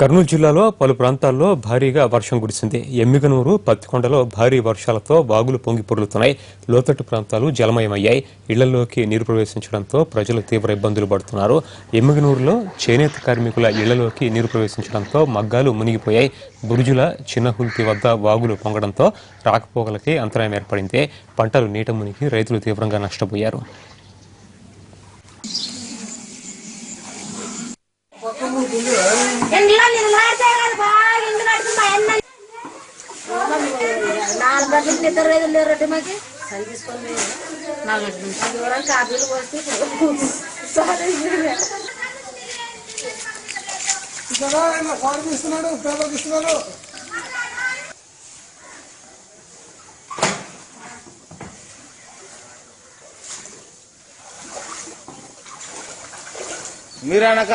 కర్నూలు జిల్లాలో పలు ప్రాంతాల్లో భారీగా వర్షం కురిసింది ఎమ్మిగనూరు పత్తికొండలో భారీ వర్షాలతో వాగులు పొంగి పొర్లుతున్నాయి లోతట్టు ప్రాంతాలు జలమయమయ్యాయి ఇళ్లలోకి నీరు ప్రవేశించడంతో ప్రజలు తీవ్ర ఇబ్బందులు పడుతున్నారు ఎమ్మిగనూరులో చేనేత కార్మికుల ఇళ్లలోకి నీరు ప్రవేశించడంతో మగ్గాలు మునిగిపోయాయి బురుజుల చిన్నహుల్తి వద్ద వాగులు పొంగడంతో రాకపోకలకి అంతరాయం ఏర్పడింది పంటలు నీట మునిగి రైతులు తీవ్రంగా నష్టపోయారు ఎండ్లో నిన్న చేయాలి బాగా ఇంటి నడుతుంది మా అన్న నాలుగు గంటలకు నిద్ర లేదు లేరు రొట్టె మాకి సరి తీసుకొని నాలుగు గంటల నుంచి దూరం కాపీలు పోస్తే సరే మీరానక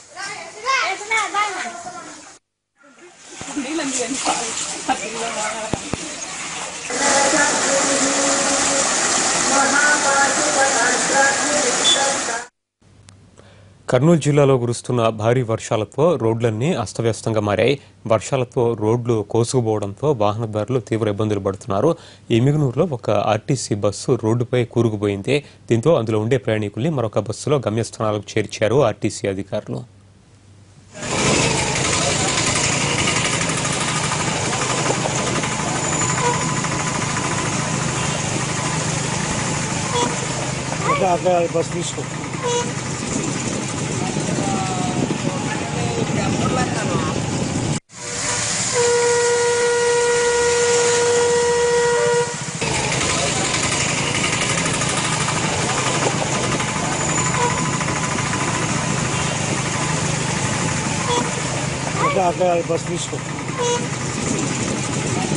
కర్నూలు జిల్లాలో కురుస్తున్న భారీ వర్షాలతో రోడ్లన్నీ అస్తవ్యస్తంగా మారాయి వర్షాలతో రోడ్లు కోసుకుపోవడంతో వాహనదారులు తీవ్ర ఇబ్బందులు పడుతున్నారు ఎమిగనూరులో ఒక ఆర్టీసీ బస్సు రోడ్డుపై కూరుకుపోయింది దీంతో అందులో ఉండే ప్రయాణికుల్ని మరొక బస్సులో గమ్యస్థానాలకు చేర్చారు ఆర్టీసీ అధికారులు బస్ తీసుకో బస్ తీసుకో